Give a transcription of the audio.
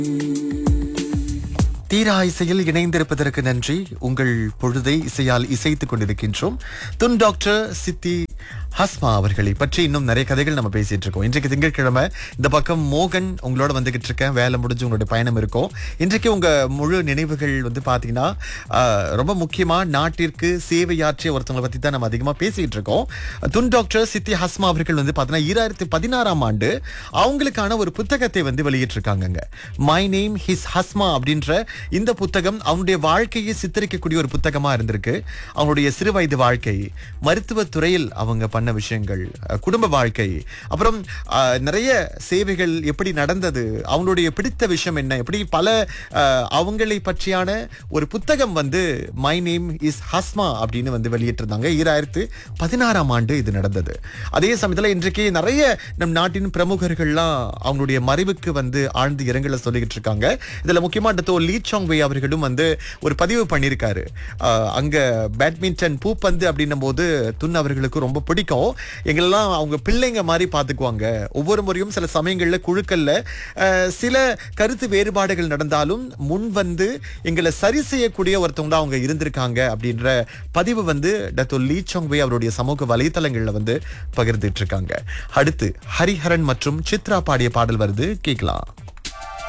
தீரா இசையில் இணைந்திருப்பதற்கு நன்றி உங்கள் பொழுதை இசையால் இசைத்துக் கொண்டிருக்கின்றோம் துன் டாக்டர் சித்தி ஹஸ்மா அவர்களை பற்றி இன்னும் நிறைய கதைகள் நம்ம பேசிட்டு இருக்கோம் இன்றைக்கு திங்கட்கிழமை இந்த பக்கம் மோகன் உங்களோட வந்துகிட்டு இருக்கேன் வேலை முடிஞ்சு உங்களுடைய பயணம் இருக்கும் இன்றைக்கு உங்க முழு நினைவுகள் வந்து பாத்தீங்கன்னா ஆஹ், ரொம்ப முக்கியமா நாட்டிற்கு சேவையாற்றிய ஒருத்தவங்களை பத்தி தான் நம்ம அதிகமா பேசிட்டு இருக்கோம் துன் டாக்டர் சித்தி ஹஸ்மா அவர்கள் வந்து பாத்தீங்கன்னா ஈராயிரத்தி பதினாறாம் ஆண்டு அவங்களுக்கான ஒரு புத்தகத்தை வந்து வெளியிட்டிருக்காங்கங்க மை நேம் ஹிஸ் ஹஸ்மா அப்படின்ற இந்த புத்தகம் அவனுடைய வாழ்க்கையை சித்தரிக்கக்கூடிய ஒரு புத்தகமா இருந்திருக்கு அவனுடைய சிறு வயது வாழ்க்கை மருத்துவத் துறையில் அவங்க பண்ண விஷயங்கள் அஹ், குடும்ப வாழ்க்கை அப்புறம் அஹ், நிறைய சேவைகள் எப்படி நடந்தது அவங்களுடைய பிடித்த விஷயம் என்ன எப்படி பல அஹ், அவங்களை பற்றியான ஒரு புத்தகம் வந்து மை நேம் இஸ் ஹஸ்மா அப்படின்னு வந்து வெளியிட்டிருந்தாங்க ஈராயிரத்து பதினாறாம் ஆண்டு இது நடந்தது அதே சமயத்துல இன்றைக்கு நிறைய நம் நாட்டின் பிரமுகர்கள்லாம் அவங்களுடைய மறைவுக்கு வந்து ஆழ்ந்து இரங்கல சொல்லிக்கிட்டு இருக்காங்க இதுல முக்கியமா டத்தோ லீ சாங் வே அவர்களும் வந்து ஒரு பதிவு பண்ணியிருக்காரு ஆஹ் அங்க பேட்மிண்டன் பூப்பந்து அப்படின்னும் போது துன் அவர்களுக்கு ரொம்ப பிடிக்கும் எங்களெல்லாம் அவங்க பிள்ளைங்க மாதிரி பார்த்துக்குவாங்க ஒவ்வொரு முறையும் சில சமயங்கள்ல குழுக்கள்ல ஆஹ் சில கருத்து வேறுபாடுகள் நடந்தாலும் முன் வந்து எங்களை சரி செய்யக்கூடிய ஒருத்தவங்களா அவங்க இருந்திருக்காங்க அப்படின்ற பதிவு வந்து டத்தோ லீ சாங் வே அவருடைய சமூக வலைத்தளங்கள்ல வந்து பகிர்ந்துட்டு இருக்காங்க அடுத்து ஹரிஹரன் மற்றும் சித்ரா பாடிய பாடல் வருது கேட்கலாம்